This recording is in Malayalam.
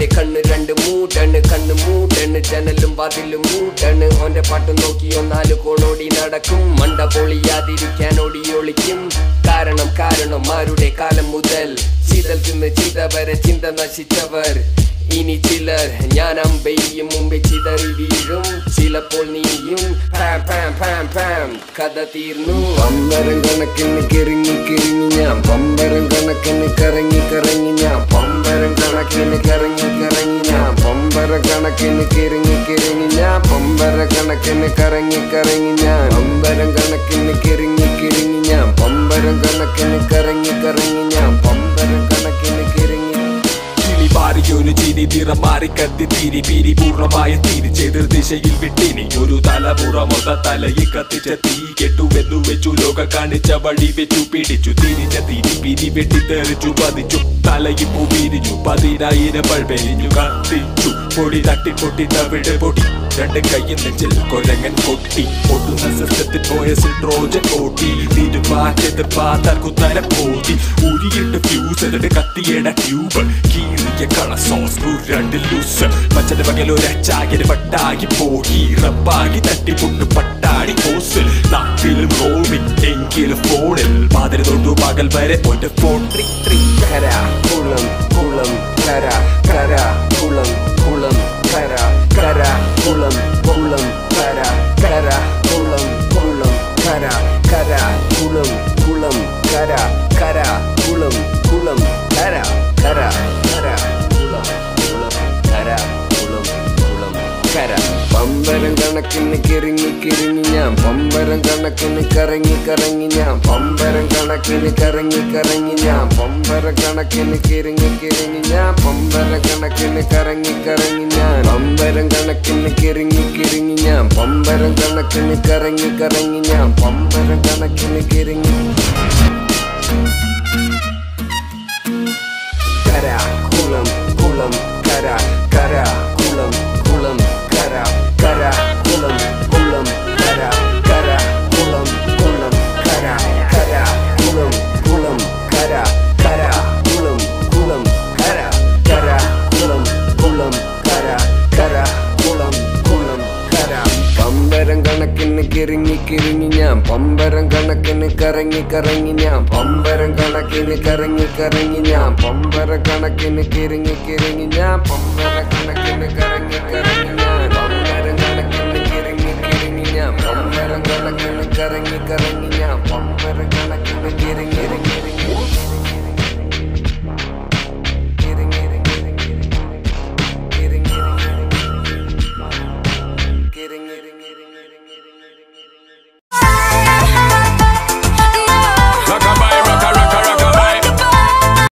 ഓന്റെ കണ്ണ് രണ്ട് മൂടണ് കണ്ണ് മൂടണ് ജനലും വാതിലും മൂടണ് ഓന്റെ പാട്ട് നോക്കി ഒന്നാല് കോണോടി നടക്കും മണ്ട പൊളിയാതിരിക്കാൻ ഓടി ഒളിക്കും കാരണം കാരണം ആരുടെ കാലം മുതൽ ചിതൽ തിന്ന് ചിത വരെ ചിന്ത നശിച്ചവർ ഇനി ചിലർ ഞാൻ അമ്പെയ്യും മുമ്പേ ചിതറി വീഴും ചിലപ്പോൾ നീയും പാം പാം പാം പാം കഥ തീർന്നു പമ്പരം കണക്കിന് കിറങ്ങി കിറങ്ങി ഞാൻ പമ്പരം കണക്കിന് കറങ്ങി കറങ്ങി ഞാൻ പമ്പരം കണക്കിന് കറങ്ങി കറങ്ങി ഞാൻ പമ്പര കണക്കിന് കിറങ്ങി കിറങ്ങി ഞാൻ പമ്പര കണക്കിന് കറങ്ങി കറങ്ങി ഞാൻ പമ്പരം കണക്കിന് കിറങ്ങി കിറങ്ങി ഞാൻ പമ്പരം കണക്കിന് കറങ്ങി കറങ്ങി ഞാൻ പമ്പരം കണക്കിന് കിറങ്ങി കിളി മാറിയൊരു ചിരി നിറം മാറി കത്തി തിരി പിരി പൂർണ്ണമായ തിരിച്ചെതിർ ദിശയിൽ വിട്ടിനി ഒരു തലമുറ മൊത്ത തലയിൽ കത്തിച്ച തീ കെട്ടുവെന്നു വെച്ചു ലോക കാണിച്ച വഴി വെച്ചു പിടിച്ചു തിരിഞ്ഞ തിരി പിരി വെട്ടി തെറിച്ചു പതിച്ചു തലയിൽ പൂ പിരിഞ്ഞു പതിനായിരം പഴവെരിഞ്ഞു കത്തിച്ചു പൊടി തട്ടി പൊട്ടി തവിട് പൊടി രണ്ട് കയ്യിൽ നെഞ്ചിൽ കൊരങ്ങൻ കൊട്ടി പൊട്ടുന്ന സിസ്റ്റത്തിൽ പോയ സിട്രോജൻ ഓട്ടി തിരുമാറ്റത്തിൽ പാത്താൽ കുത്തര പോതി ഉരിയിട്ട് ഫ്യൂസ് എന്നിട്ട് കത്തിയട ട്യൂബ് കീറിയ കള സോസ് രണ്ട് ലൂസ് മച്ചന്റെ പകലൊരു അച്ചാകിന് പട്ടാകി പോയി റബ്ബാകി തട്ടി പൊട്ടു പട്ടാടി കോസിൽ നാട്ടിലും റോമിൽ എങ്കിലും ഫോണിൽ പാതിര തൊട്ടു പകൽ വരെ ഒറ്റ ഫോൺ ട്രി ട്രി കര കുളം കുളം കര കര കുളം കുളം കര കര കുളം കുളം കര കര കുളം കുളം കര കര കുളം കുളം കര കര കുളം കുളം കര കര കര കുളം കുളം കര കുളം കുളം കര പമ്പരം കണക്കിന് കിറങ്ങി കിറങ്ങി ഞാൻ പമ്പരം കണക്കിന് കറങ്ങി കറങ്ങി ഞാൻ പമ്പരം കണക്കിന് കറങ്ങി കറങ്ങി ഞാൻ പമ്പര കണക്കിന് കിറങ്ങി കിറങ്ങി ഞാൻ പമ്പര കണക്കിന് കറങ്ങി കറങ്ങി ഞാൻ പമ്പരം കണക്കിന് കിറങ്ങി കിറങ്ങി ഞാൻ പമ്പരം കണക്കിന് കറങ്ങി കറങ്ങി ഞാൻ പമ്പരം കണക്കിന് കിറങ്ങി കര കുളം കുളം കര കര കുളം കുളം കര കര കുളം കുളം കര കര കുളം കുളം കര കര കുളം കുളം കര കര കുളം കുളം കര കര കുളം കുളം കര കര കുളം കുളം കര പമ്പരം കണക്കിന് കിറങ്ങി കിറങ്ങി ഞാൻ പമ്പരം കണക്കിന് കറങ്ങി കറങ്ങി ഞാൻ പമ്പരം കണക്കിന് കറങ്ങി കറങ്ങി ഞാൻ പമ്പര കണക്കിന് കിറങ്ങി കിറങ്ങി ഞാൻ പമ്പര കണക്കിന് കറങ്ങി കറങ്ങി ഞാൻ പമ്പരം കണക്കിന് കിറങ്ങി കിറങ്ങി ഞാൻ പമ്പരം കണക്കിന് കറങ്ങി കറങ്ങി